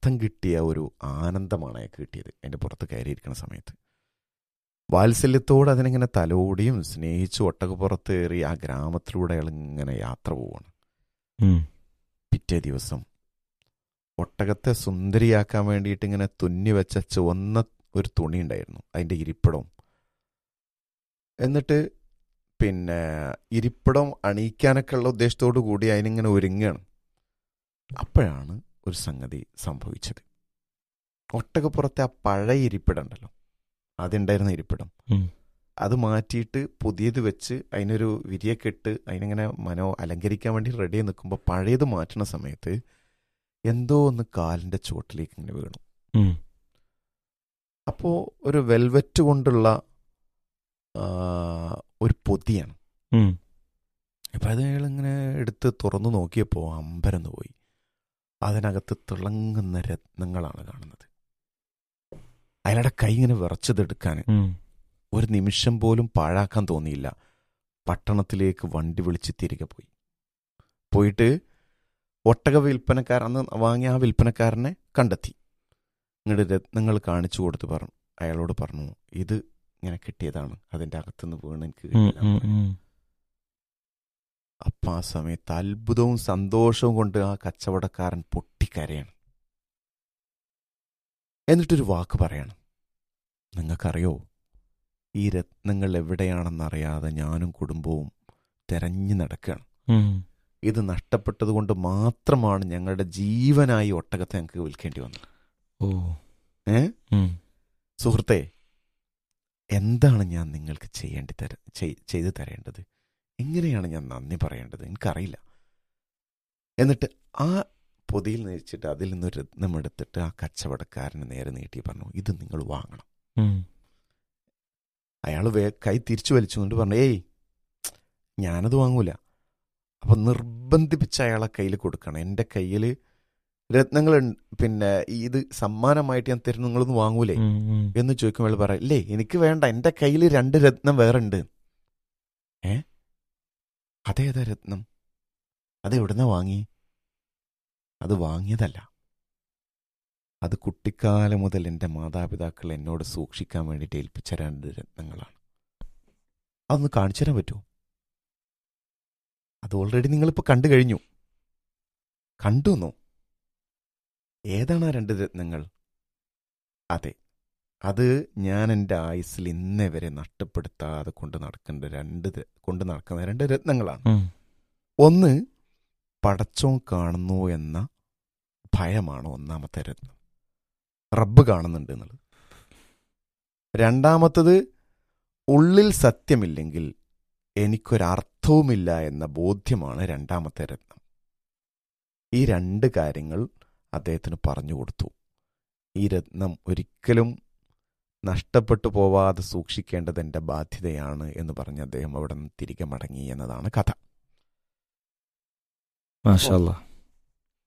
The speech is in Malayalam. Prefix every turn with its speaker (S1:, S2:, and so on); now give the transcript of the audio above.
S1: അർത്ഥം കിട്ടിയ ഒരു ആനന്ദമാണ് അയാൾക്ക് കിട്ടിയത് അതിൻ്റെ പുറത്ത് കയറിയിരിക്കുന്ന സമയത്ത് വാത്സല്യത്തോട് അതിനിങ്ങനെ തലോടിയും സ്നേഹിച്ചു ഒട്ടകപ്പുറത്ത് കയറി ആ ഗ്രാമത്തിലൂടെ അയാൾ ഇങ്ങനെ യാത്ര പോവാണ്
S2: ഉം.
S1: പിറ്റേ ദിവസം ഒട്ടകത്തെ സുന്ദരിയാക്കാൻ വേണ്ടിയിട്ട് ഇങ്ങനെ തുന്നി വെച്ച ചുവന്ന ഒരു തുണി ഉണ്ടായിരുന്നു അതിൻ്റെ ഇരിപ്പിടവും എന്നിട്ട് പിന്നെ ഇരിപ്പിടം അണിയിക്കാനൊക്കെ ഉള്ള ഉദ്ദേശത്തോടു കൂടി അതിനിങ്ങനെ ഒരുങ്ങുകയാണ് അപ്പോഴാണ് ഒരു സംഗതി സംഭവിച്ചത് ഒട്ടകപ്പുറത്തെ ആ പഴയ ഇരിപ്പിടം ഉണ്ടല്ലോ അതുണ്ടായിരുന്ന ഇരിപ്പിടം
S2: ഉം.
S1: അത് മാറ്റിയിട്ട് പുതിയത് വെച്ച് അതിനൊരു വിരിയൊക്കെ ഇട്ട് അതിനിങ്ങനെ മനോ അലങ്കരിക്കാൻ വേണ്ടി റെഡി നിൽക്കുമ്പോൾ പഴയത് മാറ്റുന്ന സമയത്ത് എന്തോ ഒന്ന് കാലിൻ്റെ ചുവട്ടിലേക്ക് ഇങ്ങനെ വീണു
S2: ഉം.
S1: അപ്പോൾ ഒരു വെൽവെറ്റ് കൊണ്ടുള്ള ആ, ഒരു പൊതിയാണ്
S2: ഉം.
S1: അപ്പം അത് അയാളിങ്ങനെ എടുത്ത് തുറന്നു നോക്കിയപ്പോൾ അമ്പരന്ന് പോയി അതിനകത്ത് തിളങ്ങുന്ന രത്നങ്ങളാണ് കാണുന്നത് അയാളുടെ കൈ ഇങ്ങനെ വിറച്ചതെടുക്കാൻ
S2: ഉം.
S1: ഒരു നിമിഷം പോലും പാഴാക്കാൻ തോന്നിയില്ല പട്ടണത്തിലേക്ക് വണ്ടി വിളിച്ച് തിരികെ പോയി പോയിട്ട് ഒട്ടക വിൽപ്പനക്കാർ അന്ന് വാങ്ങിയ ആ വിൽപ്പനക്കാരനെ കണ്ടെത്തി ഇങ്ങോട്ട് രത്നങ്ങൾ കാണിച്ചു കൊടുത്ത് പറഞ്ഞു അയാളോട് പറഞ്ഞു ഇത് ഇങ്ങനെ കിട്ടിയതാണ് അതിൻ്റെ അകത്തുനിന്ന് വീണ് എനിക്ക്
S2: ഉം.
S1: കിട്ടിയതാണ്
S2: ഉം. ഉം.
S1: അപ്പം ആ സമയത്ത് അത്ഭുതവും സന്തോഷവും കൊണ്ട് ആ കച്ചവടക്കാരൻ പൊട്ടിക്കരയാണ് എന്നിട്ടൊരു വാക്ക് പറയണം നിങ്ങൾക്കറിയോ ഈ രത്നങ്ങൾ എവിടെയാണെന്നറിയാതെ ഞാനും കുടുംബവും തെരഞ്ഞു നടക്കുകയാണ്
S2: ഉം.
S1: ഇത് നഷ്ടപ്പെട്ടത് കൊണ്ട് മാത്രമാണ് ഞങ്ങളുടെ ജീവനായി ഒട്ടകത്തെ ഞങ്ങൾക്ക് വിൽക്കേണ്ടി വന്നത്
S2: ഓ
S1: ഏ
S2: ഉം.
S1: സുഹൃത്തെ എന്താണ് ഞാൻ നിങ്ങൾക്ക് ചെയ്യേണ്ടി തര ചെയ്- ചെയ്തു തരേണ്ടത് എങ്ങനെയാണ് ഞാൻ നന്ദി പറയേണ്ടത് എനിക്കറിയില്ല എന്നിട്ട് ആ പൊതിയിൽ വെച്ചിട്ട് അതിൽ നിന്ന് രത്നം എടുത്തിട്ട് ആ കച്ചവടക്കാരന് നേരെ നീട്ടി പറഞ്ഞു ഇത് നിങ്ങൾ വാങ്ങണം
S2: ഉം.
S1: അയാൾ വേ കൈ തിരിച്ചു വലിച്ചുകൊണ്ട് പറഞ്ഞു ഏയ് ഞാനത് വാങ്ങൂല അപ്പൊ നിർബന്ധിപ്പിച്ച് അയാളെ കയ്യിൽ കൊടുക്കണം എൻ്റെ കയ്യിൽ രത്നങ്ങൾ ഉണ്ട്. പിന്നെ ഇത് സമ്മാനമായിട്ട് ഞാൻ തരുന്നു നിങ്ങളൊന്നും വാങ്ങൂലേ
S2: ഉം. ഉം.
S1: എന്ന് ചോദിക്കുമ്പോൾ അയാൾ പറയാം ഇല്ലേ എനിക്ക് വേണ്ട എൻ്റെ കയ്യിൽ രണ്ട് രത്നം വേറെ ഉണ്ട് ഏ അതേതാ രത്നം അത് എവിടുന്ന വാങ്ങി അത് വാങ്ങിയതല്ല അത് കുട്ടിക്കാലം മുതൽ എൻ്റെ മാതാപിതാക്കൾ എന്നോട് സൂക്ഷിക്കാൻ വേണ്ടിയിട്ട് ഏൽപ്പിച്ച രണ്ട് രത്നങ്ങളാണ് അതൊന്ന് കാണിച്ചു തരാൻ പറ്റുമോ അത് ഓൾറെഡി നിങ്ങളിപ്പോൾ കണ്ടു കഴിഞ്ഞു കണ്ടു എന്നോ ഏതാണ് ആ രണ്ട് രത്നങ്ങൾ അതെ അത് ഞാൻ എൻ്റെ ആയുസ്സിൽ ഇന്നേ വരെ നഷ്ടപ്പെടുത്താതെ കൊണ്ട് നടക്കേണ്ട രണ്ട് ര- കൊണ്ട് നടക്കുന്ന രണ്ട് രത്നങ്ങളാണ്
S2: ഉം.
S1: ഒന്ന് പടച്ചോൻ കാണുന്നു എന്ന ഭയമാണ് ഒന്നാമത്തെ രത്നം റബ്ബ് കാണുന്നുണ്ട് എന്നുള്ളത് രണ്ടാമത്തത് ഉള്ളിൽ സത്യമില്ലെങ്കിൽ എനിക്കൊരർത്ഥവുമില്ല എന്ന ബോധ്യമാണ് രണ്ടാമത്തെ രത്നം ഈ രണ്ട് കാര്യങ്ങൾ അദ്ദേഹത്തിന് പറഞ്ഞു കൊടുത്തു ഈ രത്നം ഒരിക്കലും നഷ്ടപ്പെട്ടു പോവാതെ സൂക്ഷിക്കേണ്ടത് എൻ്റെ ബാധ്യതയാണ് എന്ന് പറഞ്ഞ് അദ്ദേഹം അവിടെ നിന്ന് തിരികെ മടങ്ങി എന്നതാണ് കഥ
S2: മാഷാ അല്ലാ